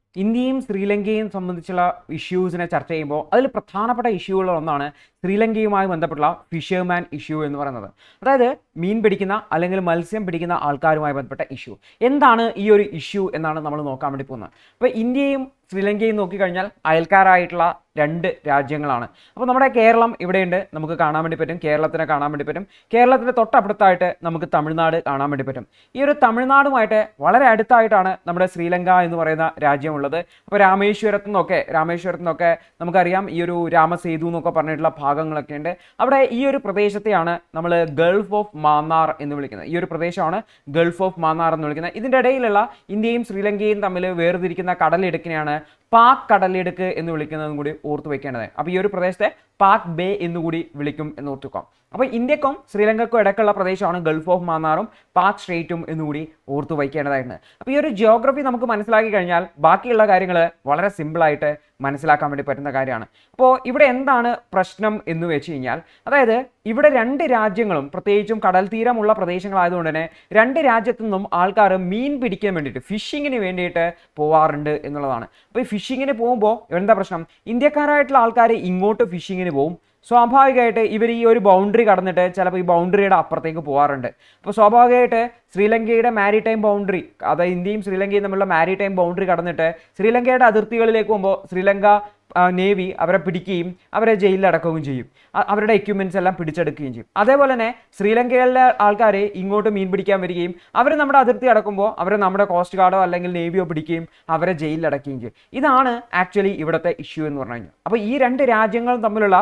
ഇന്ത്യയും ശ്രീലങ്കയും സംബന്ധിച്ചുള്ള ഇഷ്യൂസിനെ ചർച്ച ചെയ്യുമ്പോൾ അതിൽ പ്രധാനപ്പെട്ട ഇഷ്യൂകളിൽ ഒന്നാണ് ശ്രീലങ്കയുമായി ബന്ധപ്പെട്ടുള്ള ഫിഷർമാൻ ഇഷ്യൂ എന്ന് പറയുന്നത് അതായത് മീൻ പിടിക്കുന്ന അല്ലെങ്കിൽ മത്സ്യം പിടിക്കുന്ന ആൾക്കാരുമായി ബന്ധപ്പെട്ട ഇഷ്യൂ എന്താണ് ഈ ഒരു ഇഷ്യൂ എന്നാണ് നമ്മൾ നോക്കാൻ വേണ്ടി പോകുന്നത് അപ്പോൾ ഇന്ത്യയും ശ്രീലങ്കയും നോക്കിക്കഴിഞ്ഞാൽ അയൽക്കാരായിട്ടുള്ള രണ്ട് രാജ്യങ്ങളാണ് അപ്പോൾ നമ്മുടെ കേരളം ഇവിടെയുണ്ട് നമുക്ക് കാണാൻ വേണ്ടി പറ്റും കേരളത്തിനെ കാണാൻ വേണ്ടി പറ്റും കേരളത്തിൻ്റെ തൊട്ടപ്പുറത്തായിട്ട് നമുക്ക് തമിഴ്നാട് കാണാൻ വേണ്ടി പറ്റും ഈ ഒരു തമിഴ്നാടുമായിട്ട് വളരെ അടുത്തായിട്ടാണ് നമ്മുടെ ശ്രീലങ്ക എന്ന് പറയുന്ന രാജ്യമുള്ളത് അപ്പോൾ രാമേശ്വരത്തു നിന്നൊക്കെ രാമേശ്വരത്തു നിന്നൊക്കെ നമുക്കറിയാം ഈ ഒരു രാമസേതു എന്നൊക്കെ പറഞ്ഞിട്ടുള്ള ഭാഗങ്ങളൊക്കെ ഉണ്ട് അവിടെ ഈ ഒരു പ്രദേശത്തെയാണ് നമ്മൾ ഗൾഫ് ഓഫ് മാന്നാർ എന്ന് വിളിക്കുന്നത് ഈ ഒരു പ്രദേശമാണ് ഗൾഫ് ഓഫ് മാന്നാർ എന്ന് വിളിക്കുന്നത് ഇതിൻ്റെ ഇടയിലുള്ള ഇന്ത്യയും ശ്രീലങ്കയും തമ്മിൽ വേർതിരിക്കുന്ന കടലിടുക്കിനെയാണ് പാക് കടലിടുക്ക് എന്ന് വിളിക്കുന്നതും കൂടി ഓർത്തു വെക്കേണ്ടത് അപ്പോൾ ഈ ഒരു പ്രദേശത്തെ പാക് ബേ എന്നുകൂടി വിളിക്കും എന്ന് ഓർത്തുക്കാം അപ്പോൾ ഇന്ത്യക്കും ശ്രീലങ്കക്കും ഇടയ്ക്കുള്ള പ്രദേശമാണ് ഗൾഫ് ഓഫ് മാന്നാറും പാക് സ്ട്രേറ്റും എന്നുകൂടി ഓർത്തു വയ്ക്കേണ്ടതായിട്ടുണ്ട് അപ്പോൾ ഈ ഒരു ജിയോഗ്രഫി നമുക്ക് മനസ്സിലാക്കി കഴിഞ്ഞാൽ ബാക്കിയുള്ള കാര്യങ്ങൾ വളരെ സിമ്പിളായിട്ട് മനസ്സിലാക്കാൻ വേണ്ടി പറ്റുന്ന കാര്യമാണ് അപ്പോൾ ഇവിടെ എന്താണ് പ്രശ്നം എന്ന് വെച്ച് കഴിഞ്ഞാൽ അതായത് ഇവിടെ രണ്ട് രാജ്യങ്ങളും പ്രത്യേകിച്ചും കടൽ തീരമുള്ള പ്രദേശങ്ങളായതുകൊണ്ട് തന്നെ രണ്ട് രാജ്യത്തു നിന്നും ആൾക്കാർ മീൻ പിടിക്കാൻ വേണ്ടിയിട്ട് ഫിഷിങ്ങിന് വേണ്ടിയിട്ട് പോവാറുണ്ട് എന്നുള്ളതാണ് അപ്പോൾ ഈ ഫിഷിങ്ങിന് പോകുമ്പോൾ എന്താ പ്രശ്നം ഇന്ത്യക്കാരായിട്ടുള്ള ആൾക്കാർ ഇങ്ങോട്ട് ഫിഷിങ്ങിന് പോകും സ്വാഭാവികമായിട്ട് ഇവർ ഈ ഒരു ബൗണ്ടറി കടന്നിട്ട് ചിലപ്പോൾ ഈ ബൗണ്ടറിയുടെ അപ്പുറത്തേക്ക് പോകാറുണ്ട് അപ്പോൾ സ്വാഭാവികമായിട്ട് ശ്രീലങ്കയുടെ മാരിടൈം ബൗണ്ടറി അതായത് ഇന്ത്യയും ശ്രീലങ്കയും തമ്മിലുള്ള മാരിടൈം ബൗണ്ടറി കടന്നിട്ട് ശ്രീലങ്കയുടെ അതിർത്തികളിലേക്ക് പോകുമ്പോൾ ശ്രീലങ്ക നേവി അവരെ പിടിക്കുകയും അവരെ ജയിലിൽ അടക്കുകയും ചെയ്യും അ- അവരുടെ എക്യുപ്മെന്റ്സ് എല്ലാം പിടിച്ചെടുക്കുകയും ചെയ്യും അതേപോലെ തന്നെ ശ്രീലങ്കയിലെ ആൾക്കാർ ഇങ്ങോട്ട് മീൻ പിടിക്കാൻ വരികയും അവർ നമ്മുടെ അതിർത്തി അടക്കുമ്പോൾ അവരെ നമ്മുടെ കോസ്റ്റ് ഗാർഡോ അല്ലെങ്കിൽ നേവിയോ പിടിക്കുകയും അവരെ ജയിലിൽ അടക്കുകയും ചെയ്യും ഇതാണ് ആക്ച്വലി ഇവിടുത്തെ ഇഷ്യൂ എന്ന് പറഞ്ഞു കഴിഞ്ഞാൽ അപ്പോൾ ഈ രണ്ട് രാജ്യങ്ങളും തമ്മിലുള്ള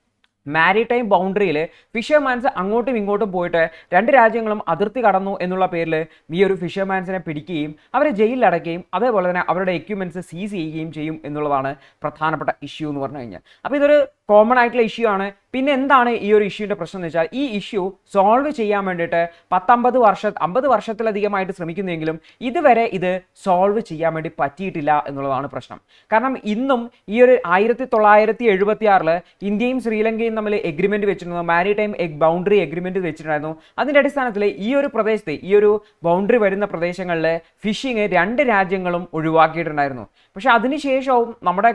മാരിടൈം ബൗണ്ടറിയിൽ ഫിഷർമാൻസ് അങ്ങോട്ടും ഇങ്ങോട്ടും പോയിട്ട് രണ്ട് രാജ്യങ്ങളും അതിർത്തി കടന്നു എന്നുള്ള പേരിൽ ഈ ഒരു ഫിഷർമാൻസിനെ പിടിക്കുകയും അവരെ ജയിലിൽ അടയ്ക്കുകയും അതേപോലെ തന്നെ അവരുടെ എക്യുപ്മെൻറ്റ്സ് സീസ് ചെയ്യുകയും ചെയ്യും എന്നുള്ളതാണ് പ്രധാനപ്പെട്ട ഇഷ്യൂ എന്ന് പറഞ്ഞു കഴിഞ്ഞാൽ അപ്പോൾ ഇതൊരു കോമൺ ആയിട്ടുള്ള ഇഷ്യൂ ആണ് പിന്നെ എന്താണ് ഈ ഒരു ഇഷ്യൂവിൻ്റെ പ്രശ്നം എന്ന് വെച്ചാൽ ഈ ഇഷ്യൂ സോൾവ് ചെയ്യാൻ വേണ്ടിയിട്ട് പത്തമ്പത് വർഷ അമ്പത് വർഷത്തിലധികമായിട്ട് ശ്രമിക്കുന്നെങ്കിലും ഇതുവരെ ഇത് സോൾവ് ചെയ്യാൻ വേണ്ടി പറ്റിയിട്ടില്ല എന്നുള്ളതാണ് പ്രശ്നം കാരണം ഇന്നും ഈ ഒരു ആയിരത്തി തൊള്ളായിരത്തി എഴുപത്തി ആറില് ഇന്ത്യയും ശ്രീലങ്കയും തമ്മിൽ എഗ്രിമെന്റ് വെച്ചിരുന്നു മാരിടൈം ബൗണ്ടറി എഗ്രിമെന്റ് വെച്ചിട്ടുണ്ടായിരുന്നു അതിന്റെ അടിസ്ഥാനത്തിൽ ഈ ഒരു പ്രദേശത്ത് ഈ ഒരു ബൗണ്ടറി വരുന്ന പ്രദേശങ്ങളിൽ ഫിഷിങ് രണ്ട് രാജ്യങ്ങളും ഒഴിവാക്കിയിട്ടുണ്ടായിരുന്നു പക്ഷെ അതിനുശേഷവും നമ്മുടെ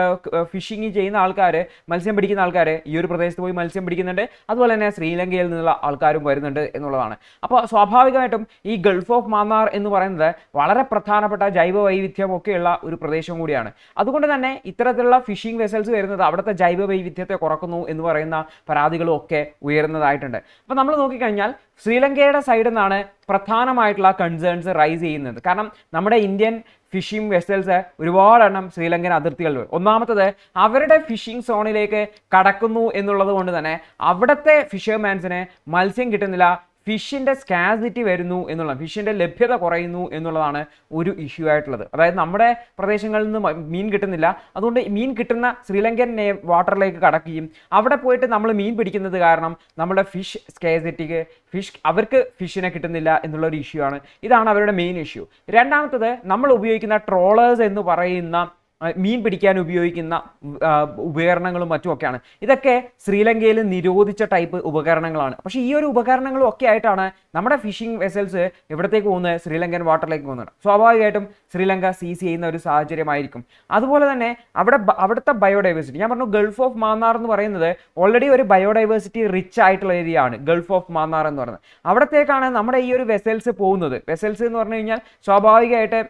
ഫിഷിങ് ചെയ്യുന്ന ആൾക്കാർ മത്സ്യം പിടിക്കുന്ന ആൾക്കാർ ഈ ഒരു പ്രദേശത്ത് പോയി മത്സ്യം പിടിക്കുന്നുണ്ട് അതുപോലെ തന്നെ ശ്രീലങ്കയിൽ നിന്നുള്ള ആൾക്കാരും വരുന്നുണ്ട് എന്നുള്ളതാണ് അപ്പോൾ സ്വാഭാവികമായിട്ടും ഈ ഗൾഫ് ഓഫ് മാന്നാർ എന്ന് പറയുന്നത് വളരെ പ്രധാനപ്പെട്ട ജൈവ വൈവിധ്യം ഒക്കെയുള്ള ഒരു പ്രദേശം കൂടിയാണ് അതുകൊണ്ട് തന്നെ ഇത്തരത്തിലുള്ള ഫിഷിംഗ് വെസൽസ് വരുന്നത് അവിടുത്തെ ജൈവ വൈവിധ്യത്തെ കുറക്കുന്നു എന്ന് പറയുന്ന പരാതികളും ഒക്കെ ഉയർന്നതായിട്ടുണ്ട് അപ്പോൾ നമ്മൾ നോക്കിക്കഴിഞ്ഞാൽ ശ്രീലങ്കയുടെ സൈഡിൽ നിന്നാണ് പ്രധാനമായിട്ടുള്ള കൺസേൺസ് റൈസ് ചെയ്യുന്നത് കാരണം നമ്മുടെ ഇന്ത്യൻ ഫിഷിംഗ് വെസൽസ് ഒരുപാടെണ്ണം ശ്രീലങ്കൻ അതിർത്തികളിൽ ഒന്നാമത്തത് അവരുടെ ഫിഷിംഗ് സോണിലേക്ക് കടക്കുന്നു എന്നുള്ളത് കൊണ്ട് തന്നെ അവിടുത്തെ ഫിഷർമാൻസിന് മത്സ്യം കിട്ടുന്നില്ല ഫിഷിൻ്റെ സ്കാസിറ്റി വരുന്നു എന്നുള്ള ഫിഷിൻ്റെ ലഭ്യത കുറയുന്നു എന്നുള്ളതാണ് ഒരു ഇഷ്യൂ ആയിട്ടുള്ളത് അതായത് നമ്മുടെ പ്രദേശങ്ങളിൽ നിന്ന് മ- മീൻ കിട്ടുന്നില്ല അതുകൊണ്ട് മീൻ കിട്ടുന്ന ശ്രീലങ്കൻ നേ- വാട്ടറിലേക്ക് കടക്കുകയും അവിടെ പോയിട്ട് നമ്മൾ മീൻ പിടിക്കുന്നത് കാരണം നമ്മുടെ ഫിഷ് സ്കാസിറ്റിക്ക് ഫിഷ് അവർക്ക് ഫിഷിനെ കിട്ടുന്നില്ല എന്നുള്ള ഒരു ഇഷ്യൂ ആണ് ഇതാണ് അവരുടെ മെയിൻ ഇഷ്യൂ രണ്ടാമത്തത് നമ്മൾ ഉപയോഗിക്കുന്ന ട്രോളേഴ്സ് എന്ന് പറയുന്ന ആ, മീൻ പിടിക്കാൻ ഉപയോഗിക്കുന്ന ആ, ഉപകരണങ്ങളും മറ്റുമൊക്കെയാണ് ഇതൊക്കെ ശ്രീലങ്കയിൽ നിരോധിച്ച ടൈപ്പ് ഉപകരണങ്ങളാണ് പക്ഷേ ഈ ഒരു ഉപകരണങ്ങളും ഒക്കെ ആയിട്ടാണ് നമ്മുടെ ഫിഷിംഗ് വെസൽസ് എവിടത്തേക്ക് പോകുന്നത് ശ്രീലങ്കൻ വാട്ടറിലേക്ക് പോകുന്നത് സ്വാഭാവികമായിട്ടും ശ്രീലങ്ക സീസ് ചെയ്യുന്ന ഒരു സാഹചര്യമായിരിക്കും അതുപോലെ തന്നെ അവിടെ ബ- അവിടുത്തെ ബയോഡൈവേഴ്സിറ്റി ഞാൻ പറഞ്ഞു ഗൾഫ് ഓഫ് മാന്നാർ എന്ന് പറയുന്നത് ഓൾറെഡി ഒരു ബയോഡൈവേഴ്സിറ്റി റിച്ച് ആയിട്ടുള്ള ഏരിയ ആണ് ഗൾഫ് ഓഫ് മാന്നാർ എന്ന് പറയുന്നത് അവിടത്തേക്കാണ് നമ്മുടെ ഈ ഒരു വെസൽസ് പോകുന്നത് വെസൽസ് എന്ന് പറഞ്ഞു കഴിഞ്ഞാൽ സ്വാഭാവികമായിട്ട്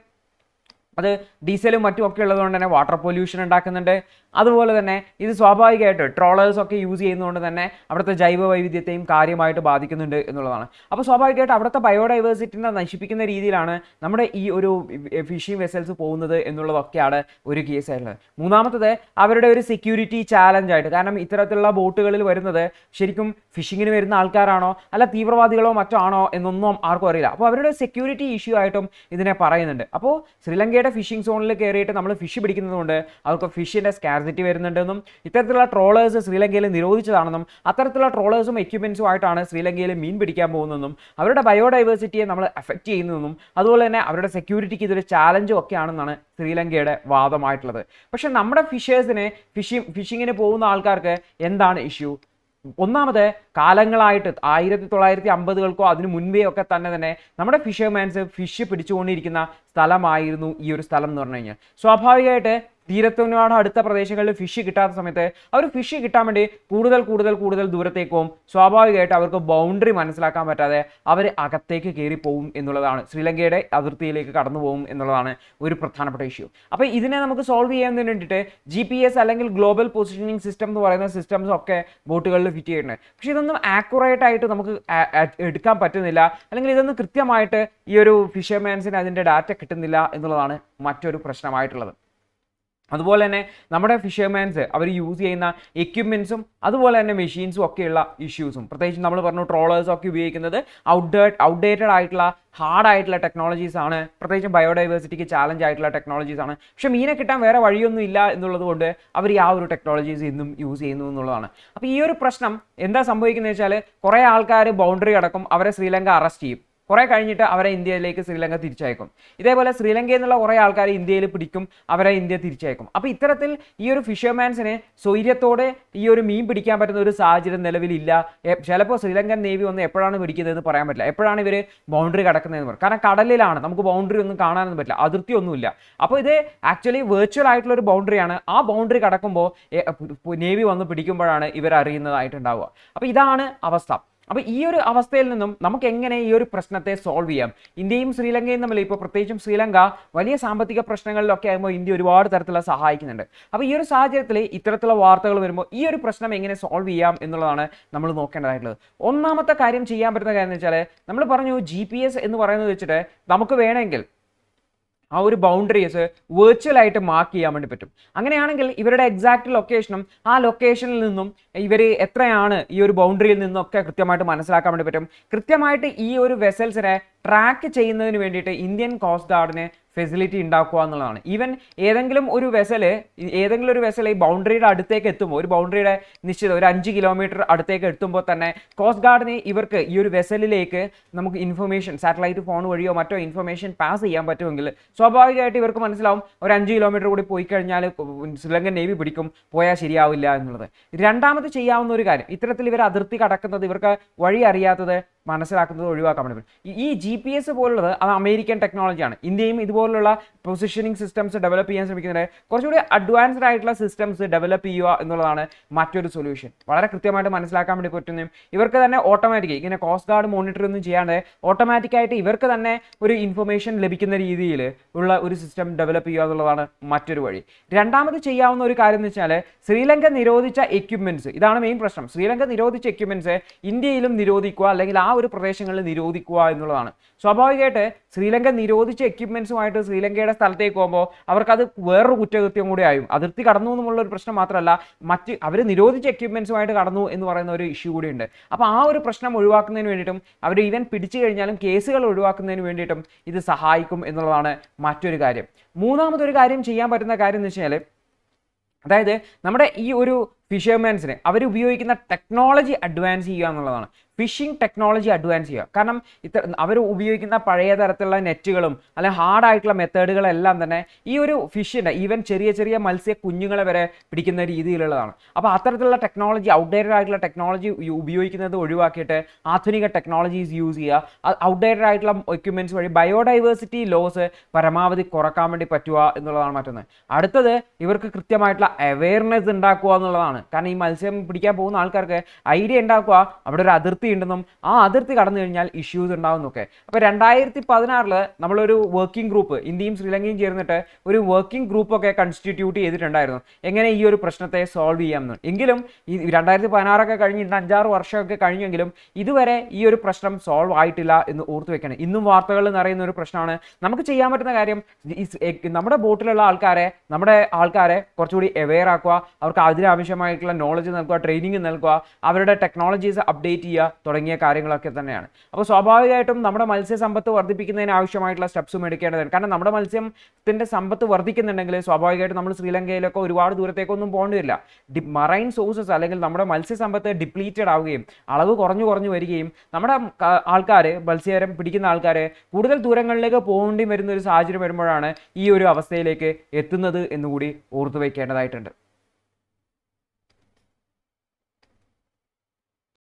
അത് ഡീസലും മറ്റും ഒക്കെ ഉള്ളതുകൊണ്ട് തന്നെ വാട്ടർ പൊല്യൂഷൻ ഉണ്ടാക്കുന്നുണ്ട് അതുപോലെ തന്നെ ഇത് സ്വാഭാവികമായിട്ട് ട്രോളേഴ്സ് ഒക്കെ യൂസ് ചെയ്യുന്നതുകൊണ്ട് തന്നെ അവിടുത്തെ ജൈവ വൈവിധ്യത്തെയും കാര്യമായിട്ട് ബാധിക്കുന്നുണ്ട് എന്നുള്ളതാണ് അപ്പോൾ സ്വാഭാവികമായിട്ട് അവിടുത്തെ ബയോഡൈവേഴ്സിറ്റിനെ നശിപ്പിക്കുന്ന രീതിയിലാണ് നമ്മുടെ ഈ ഒരു ഫിഷിംഗ് വെസൽസ് പോകുന്നത് എന്നുള്ളതൊക്കെയാണ് ഒരു കേസ് ആയിട്ടുള്ളത് മൂന്നാമത്തത് അവരുടെ ഒരു സെക്യൂരിറ്റി ചാലഞ്ച് ആയിട്ട് കാരണം ഇത്തരത്തിലുള്ള ബോട്ടുകളിൽ വരുന്നത് ശരിക്കും ഫിഷിങ്ങിന് വരുന്ന ആൾക്കാരാണോ അല്ല തീവ്രവാദികളോ മറ്റോ ആണോ എന്നൊന്നും ആർക്കും അറിയില്ല അപ്പോൾ അവരുടെ സെക്യൂരിറ്റി ഇഷ്യൂ ആയിട്ടും ഇതിനെ പറയുന്നുണ്ട് അപ്പോൾ ശ്രീലങ്കയുടെ ഫിഷിംഗ് സോണിൽ കയറിയിട്ട് നമ്മൾ ഫിഷ് പിടിക്കുന്നതുകൊണ്ട് അവർക്ക് ഫിഷിൻ്റെ സ്കാർസിറ്റി വരുന്നുണ്ടെന്നും ഇത്തരത്തിലുള്ള ട്രോളേഴ്സ് ശ്രീലങ്കയിൽ നിരോധിച്ചതാണെന്നും അത്തരത്തിലുള്ള ട്രോളേഴ്സും എക്യുപ്മെൻസും ആയിട്ടാണ് ശ്രീലങ്കയിൽ മീൻ പിടിക്കാൻ പോകുന്നതെന്നും അവരുടെ ബയോഡൈവേഴ്സിറ്റിയെ നമ്മൾ എഫക്റ്റ് ചെയ്യുന്നതെന്നും അതുപോലെ തന്നെ അവരുടെ സെക്യൂരിറ്റിക്ക് ഇതൊരു ചാലഞ്ചും ഒക്കെയാണെന്നാണ് ശ്രീലങ്കയുടെ വാദമായിട്ടുള്ളത് പക്ഷെ നമ്മുടെ ഫിഷേഴ്സിന് ഫിഷിംഗ് ഫിഷിങ്ങിന് പോകുന്ന ആൾക്കാർക്ക് എന്താണ് ഇഷ്യൂ ഒന്നാമത് കാലങ്ങളായിട്ട് ആയിരത്തി തൊള്ളായിരത്തി അമ്പതുകൾക്കോ അതിനു മുൻപേ ഒക്കെ തന്നെ തന്നെ നമ്മുടെ ഫിഷർമാൻസ് ഫിഷ് പിടിച്ചുകൊണ്ടിരിക്കുന്ന സ്ഥലമായിരുന്നു ഈ ഒരു സ്ഥലം എന്ന് പറഞ്ഞു കഴിഞ്ഞാൽ സ്വാഭാവികമായിട്ട് തീരത്തിനോട് അടുത്ത പ്രദേശങ്ങളിൽ ഫിഷ് കിട്ടാത്ത സമയത്ത് അവർ ഫിഷ് കിട്ടാൻ വേണ്ടി കൂടുതൽ കൂടുതൽ കൂടുതൽ ദൂരത്തേക്ക് പോകും സ്വാഭാവികമായിട്ട് അവർക്ക് ബൗണ്ടറി മനസ്സിലാക്കാൻ പറ്റാതെ അവർ അകത്തേക്ക് കയറി പോകും എന്നുള്ളതാണ് ശ്രീലങ്കയുടെ അതിർത്തിയിലേക്ക് കടന്നു പോകും എന്നുള്ളതാണ് ഒരു പ്രധാനപ്പെട്ട ഇഷ്യൂ അപ്പോൾ ഇതിനെ നമുക്ക് സോൾവ് ചെയ്യാൻ വേണ്ടിയിട്ട് ജി പി എസ് അല്ലെങ്കിൽ ഗ്ലോബൽ പൊസിഷനിങ് സിസ്റ്റം എന്ന് പറയുന്ന സിസ്റ്റംസ് ഒക്കെ ബോട്ടുകളിൽ ഫിറ്റ് ചെയ്യുന്നുണ്ട് പക്ഷേ ഇതൊന്നും ആക്യുറേറ്റ് ആയിട്ട് നമുക്ക് ആ- ആ- എടുക്കാൻ പറ്റുന്നില്ല അല്ലെങ്കിൽ ഇതൊന്നും കൃത്യമായിട്ട് ഈ ഒരു ഫിഷർമാൻസിന് അതിൻ്റെ ഡാറ്റ കിട്ടുന്നില്ല എന്നുള്ളതാണ് മറ്റൊരു പ്രശ്നമായിട്ടുള്ളത് അതുപോലെ തന്നെ നമ്മുടെ ഫിഷർമാൻസ് അവർ യൂസ് ചെയ്യുന്ന എക്യുപ്മെൻസും അതുപോലെ തന്നെ മെഷീൻസും ഒക്കെയുള്ള ഇഷ്യൂസും പ്രത്യേകിച്ച് നമ്മൾ പറഞ്ഞു ട്രോളേഴ്സ് ഒക്കെ ഉപയോഗിക്കുന്നത് ഔട്ട്ഡേറ്റ് ഔട്ട്ഡേറ്റഡ് ആയിട്ടുള്ള ഹാർഡ് ആയിട്ടുള്ള ടെക്നോളജീസ് ആണ് പ്രത്യേകിച്ചും ബയോഡൈവേഴ്സിറ്റിക്ക് ചാലഞ്ച് ആയിട്ടുള്ള ടെക്നോളജീസ് ആണ് പക്ഷെ മീനെ കിട്ടാൻ വേറെ വഴിയൊന്നും ഇല്ല എന്നുള്ളത് കൊണ്ട് അവർ ആ ഒരു ടെക്നോളജീസ് ഇന്നും യൂസ് ചെയ്യുന്നു എന്നുള്ളതാണ് അപ്പോൾ ഈ ഒരു പ്രശ്നം എന്താ സംഭവിക്കുന്നത് വെച്ചാൽ കുറേ ആൾക്കാർ ബൗണ്ടറി അടക്കം അവരെ ശ്രീലങ്ക അറസ്റ്റ് ചെയ്യും കുറേ കഴിഞ്ഞിട്ട് അവരെ ഇന്ത്യയിലേക്ക് ശ്രീലങ്ക തിരിച്ചയക്കും ഇതേപോലെ ശ്രീലങ്കയിൽ നിന്നുള്ള കുറേ ആൾക്കാർ ഇന്ത്യയിൽ പിടിക്കും അവരെ ഇന്ത്യ തിരിച്ചയക്കും അപ്പോൾ ഇത്തരത്തിൽ ഈ ഒരു ഫിഷർമാൻസിന് സ്വൈര്യത്തോടെ ഈ ഒരു മീൻ പിടിക്കാൻ പറ്റുന്ന ഒരു സാഹചര്യം നിലവിലില്ല എ- ചിലപ്പോൾ ശ്രീലങ്കൻ നേവി വന്ന് എപ്പോഴാണ് പിടിക്കുന്നതെന്ന് പറയാൻ പറ്റില്ല എപ്പോഴാണ് ഇവർ ബൗണ്ടറി കടക്കുന്നതെന്ന് പറയും കാരണം കടലിലാണ് നമുക്ക് ബൗണ്ടറി ഒന്നും കാണാനൊന്നും പറ്റില്ല അതിർത്തി ഒന്നുമില്ല അപ്പോൾ ഇത് ആക്ച്വലി വെർച്വൽ ആയിട്ടുള്ള ഒരു ബൗണ്ടറിയാണ് ആ ബൗണ്ടറി കടക്കുമ്പോൾ നേവി വന്ന് പിടിക്കുമ്പോഴാണ് ഇവർ അറിയുന്നതായിട്ടുണ്ടാവുക അപ്പോൾ ഇതാണ് അവസ്ഥ അപ്പോൾ ഈ ഒരു അവസ്ഥയിൽ നിന്നും നമുക്ക് എങ്ങനെ ഈ ഒരു പ്രശ്നത്തെ സോൾവ് ചെയ്യാം ഇന്ത്യയും ശ്രീലങ്കയും തമ്മിൽ ഇപ്പോൾ പ്രത്യേകിച്ചും ശ്രീലങ്ക വലിയ സാമ്പത്തിക പ്രശ്നങ്ങളിലൊക്കെ ആകുമ്പോൾ ഇന്ത്യ ഒരുപാട് തരത്തിലുള്ള സഹായിക്കുന്നുണ്ട് അപ്പോൾ ഈ ഒരു സാഹചര്യത്തിൽ ഇത്തരത്തിലുള്ള വാർത്തകൾ വരുമ്പോൾ ഈ ഒരു പ്രശ്നം എങ്ങനെ സോൾവ് ചെയ്യാം എന്നുള്ളതാണ് നമ്മൾ നോക്കേണ്ടതായിട്ടുള്ളത് ഒന്നാമത്തെ കാര്യം ചെയ്യാൻ പറ്റുന്ന കാര്യം എന്ന് വെച്ചാൽ നമ്മൾ പറഞ്ഞു ജി എന്ന് പറയുന്നത് വെച്ചിട്ട് നമുക്ക് വേണമെങ്കിൽ ആ ഒരു ബൗണ്ടറീസ് വെർച്വൽ ആയിട്ട് മാർക്ക് ചെയ്യാൻ വേണ്ടി പറ്റും അങ്ങനെയാണെങ്കിൽ ഇവരുടെ എക്സാക്ട് ലൊക്കേഷനും ആ ലൊക്കേഷനിൽ നിന്നും ഇവർ എത്രയാണ് ഈ ഒരു ബൗണ്ടറിയിൽ നിന്നൊക്കെ കൃത്യമായിട്ട് മനസ്സിലാക്കാൻ വേണ്ടി പറ്റും കൃത്യമായിട്ട് ഈ ഒരു വെസൽസിനെ ട്രാക്ക് ചെയ്യുന്നതിന് വേണ്ടിയിട്ട് ഇന്ത്യൻ കോസ്റ്റ് ഗാർഡിന് ഫെസിലിറ്റി ഉണ്ടാക്കുക എന്നുള്ളതാണ് ഈവൻ ഏതെങ്കിലും ഒരു വെസല് ഏതെങ്കിലും ഒരു വെസൽ ഈ ബൗണ്ടറിയുടെ അടുത്തേക്ക് എത്തുമ്പോൾ ഒരു ബൗണ്ടറിയുടെ നിശ്ചിത ഒരു അഞ്ച് കിലോമീറ്റർ അടുത്തേക്ക് എത്തുമ്പോൾ തന്നെ കോസ്റ്റ് ഗാർഡിന് ഇവർക്ക് ഈ ഒരു വെസലിലേക്ക് നമുക്ക് ഇൻഫർമേഷൻ സാറ്റലൈറ്റ് ഫോൺ വഴിയോ മറ്റോ ഇൻഫർമേഷൻ പാസ് ചെയ്യാൻ പറ്റുമെങ്കിൽ സ്വാഭാവികമായിട്ട് ഇവർക്ക് മനസ്സിലാവും ഒരു അഞ്ച് കിലോമീറ്റർ കൂടി പോയി കഴിഞ്ഞാൽ ശ്രീലങ്കൻ നേവി പിടിക്കും പോയാൽ ശരിയാവില്ല എന്നുള്ളത് രണ്ടാമത് ചെയ്യാവുന്ന ഒരു കാര്യം ഇത്തരത്തിൽ ഇവർ അതിർത്തി കടക്കുന്നത് ഇവർക്ക് വഴി അറിയാത്തത് മനസ്സിലാക്കുന്നത് ഒഴിവാക്കാൻ വേണ്ടി പറ്റും ഈ- ഈ ജി പി എസ് പോലുള്ളത് അത് അമേരിക്കൻ ടെക്നോളജിയാണ് ഇന്ത്യയും ഇതുപോലുള്ള പൊസിഷനിങ് സിസ്റ്റംസ് ഡെവലപ്പ് ചെയ്യാൻ ശ്രമിക്കുന്നത് കുറച്ചുകൂടി അഡ്വാൻസ്ഡ് ആയിട്ടുള്ള സിസ്റ്റംസ് ഡെവലപ്പ് ചെയ്യുക എന്നുള്ളതാണ് മറ്റൊരു സൊല്യൂഷൻ വളരെ കൃത്യമായിട്ട് മനസ്സിലാക്കാൻ വേണ്ടി പറ്റുന്നതും ഇവർക്ക് തന്നെ ഓട്ടോമാറ്റിക് ഇങ്ങനെ കോസ്റ്റ് ഗാർഡ് മോണിറ്റർ ഒന്നും ചെയ്യാണ്ട് ഓട്ടോമാറ്റിക്കായിട്ട് ഇവർക്ക് തന്നെ ഒരു ഇൻഫർമേഷൻ ലഭിക്കുന്ന രീതിയിൽ ഉള്ള ഒരു സിസ്റ്റം ഡെവലപ്പ് ചെയ്യുക എന്നുള്ളതാണ് മറ്റൊരു വഴി രണ്ടാമത് ചെയ്യാവുന്ന ഒരു കാര്യം എന്ന് വെച്ചാൽ ശ്രീലങ്ക നിരോധിച്ച എക്യുപ്മെന്റ്സ് ഇതാണ് മെയിൻ പ്രശ്നം ശ്രീലങ്ക നിരോധിച്ച എക്യുപ്മെന്റ്സ് ഇന്ത്യയിലും നിരോധിക്കുക അല്ലെങ്കിൽ ആ ഒരു പ്രദേശങ്ങളിൽ നിരോധിക്കുക എന്നുള്ളതാണ് സ്വാഭാവികമായിട്ട് ശ്രീലങ്ക നിരോധിച്ച എക്യുപ്മെന്റ്സുമായിട്ട് ശ്രീലങ്കയുടെ സ്ഥലത്തേക്ക് പോകുമ്പോൾ അവർക്കത് വേറൊരു കുറ്റകൃത്യം കൂടി ആയും അതിർത്തി കടന്നു എന്നുള്ള ഒരു പ്രശ്നം മാത്രമല്ല മറ്റ് അവർ നിരോധിച്ച എക്യുപ്മെന്റ്സുമായിട്ട് കടന്നു എന്ന് പറയുന്ന ഒരു ഇഷ്യൂ കൂടിയുണ്ട് അപ്പോൾ ആ ഒരു പ്രശ്നം ഒഴിവാക്കുന്നതിന് വേണ്ടിയിട്ടും അവർ ഈവൻ പിടിച്ചു കഴിഞ്ഞാലും കേസുകൾ ഒഴിവാക്കുന്നതിന് വേണ്ടിയിട്ടും ഇത് സഹായിക്കും എന്നുള്ളതാണ് മറ്റൊരു കാര്യം മൂന്നാമതൊരു കാര്യം ചെയ്യാൻ പറ്റുന്ന കാര്യം എന്ന് വെച്ചാൽ അതായത് നമ്മുടെ ഈ ഒരു ഫിഷർമാൻസിന് അവർ ഉപയോഗിക്കുന്ന ടെക്നോളജി അഡ്വാൻസ് ചെയ്യുക എന്നുള്ളതാണ് ഫിഷിംഗ് ടെക്നോളജി അഡ്വാൻസ് ചെയ്യുക കാരണം ഇത്ര അവർ ഉപയോഗിക്കുന്ന പഴയ തരത്തിലുള്ള നെറ്റുകളും അല്ലെങ്കിൽ ഹാർഡ് ആയിട്ടുള്ള മെത്തേഡുകളെല്ലാം തന്നെ ഈ ഒരു ഫിഷിൻ്റെ ഈവൻ ചെറിയ ചെറിയ മത്സ്യ കുഞ്ഞുങ്ങളെ വരെ പിടിക്കുന്ന രീതിയിലുള്ളതാണ് അപ്പോൾ അത്തരത്തിലുള്ള ടെക്നോളജി ഔട്ട്ഡേറ്റഡ് ആയിട്ടുള്ള ടെക്നോളജി ഉപയോഗിക്കുന്നത് ഒഴിവാക്കിയിട്ട് ആധുനിക ടെക്നോളജീസ് യൂസ് ചെയ്യുക ഔട്ട്ഡേറ്റഡ് ആയിട്ടുള്ള എക്യുപ്മെൻറ്റ്സ് വഴി ബയോഡൈവേഴ്സിറ്റി ലോസ് പരമാവധി കുറക്കാൻ വേണ്ടി പറ്റുക എന്നുള്ളതാണ് മറ്റൊന്ന് അടുത്തത് ഇവർക്ക് കൃത്യമായിട്ടുള്ള അവയർനെസ് ഉണ്ടാക്കുക എന്നുള്ളതാണ് കാരണം ഈ മത്സ്യം പിടിക്കാൻ പോകുന്ന ആൾക്കാർക്ക് ഐഡിയ ഉണ്ടാക്കുക അവിടെ ഒരു അതിർത്തി ഉണ്ടെന്നും ആ അതിർത്തി കടന്നു കഴിഞ്ഞാൽ ഇഷ്യൂസ് ഉണ്ടാവുന്നൊക്കെ അപ്പോൾ രണ്ടായിരത്തി പതിനാറിൽ നമ്മളൊരു വർക്കിംഗ് ഗ്രൂപ്പ് ഇന്ത്യയും ശ്രീലങ്കയും ചേർന്നിട്ട് ഒരു വർക്കിംഗ് ഗ്രൂപ്പൊക്കെ കൺസ്റ്റിറ്റ്യൂട്ട് ചെയ്തിട്ടുണ്ടായിരുന്നു എങ്ങനെ ഈ ഒരു പ്രശ്നത്തെ സോൾവ് ചെയ്യാമെന്ന് എങ്കിലും ഈ രണ്ടായിരത്തി പതിനാറൊക്കെ കഴിഞ്ഞിട്ട് അഞ്ചാറ് വർഷമൊക്കെ കഴിഞ്ഞെങ്കിലും ഇതുവരെ ഈ ഒരു പ്രശ്നം സോൾവ് ആയിട്ടില്ല എന്ന് ഓർത്തു വെക്കണം ഇന്നും വാർത്തകളിൽ നിറയുന്ന ഒരു പ്രശ്നമാണ് നമുക്ക് ചെയ്യാൻ പറ്റുന്ന കാര്യം ഈ സ് എ- നമ്മുടെ ബോട്ടിലുള്ള ആൾക്കാരെ നമ്മുടെ ആൾക്കാരെ കുറച്ചുകൂടി അവെയർ ആക്കുക അവർക്ക് അതിനാവശ്യമായിട്ടുള്ള നോളജ് നൽകുക ട്രെയിനിങ് നൽകുക അവരുടെ ടെക്നോളജീസ് അപ്ഡേറ്റ് ചെയ്യുക തുടങ്ങിയ കാര്യങ്ങളൊക്കെ തന്നെയാണ് അപ്പോൾ സ്വാഭാവികമായിട്ടും നമ്മുടെ മത്സ്യസമ്പത്ത് വർദ്ധിപ്പിക്കുന്നതിന് ആവശ്യമായിട്ടുള്ള സ്റ്റെപ്സും എടുക്കേണ്ടതാണ് കാരണം നമ്മുടെ മത്സ്യത്തിൻ്റെ സമ്പത്ത് വർദ്ധിക്കുന്നുണ്ടെങ്കിൽ സ്വാഭാവികമായിട്ടും നമ്മൾ ശ്രീലങ്കയിലൊക്കെ ഒരുപാട് ദൂരത്തേക്കൊന്നും പോകേണ്ടി വരില്ല ഡി മറൈൻ സോഴ്സസ് അല്ലെങ്കിൽ നമ്മുടെ മത്സ്യസമ്പത്ത് ഡിപ്ലീറ്റഡ് ആവുകയും അളവ് കുറഞ്ഞു കുറഞ്ഞു വരികയും നമ്മുടെ ആൾക്കാർ മത്സ്യരം പിടിക്കുന്ന ആൾക്കാർ കൂടുതൽ ദൂരങ്ങളിലേക്ക് പോകേണ്ടി വരുന്ന ഒരു സാഹചര്യം വരുമ്പോഴാണ് ഈ ഒരു അവസ്ഥയിലേക്ക് എത്തുന്നത് എന്നുകൂടി ഓർത്തു വയ്ക്കേണ്ടതായിട്ടുണ്ട്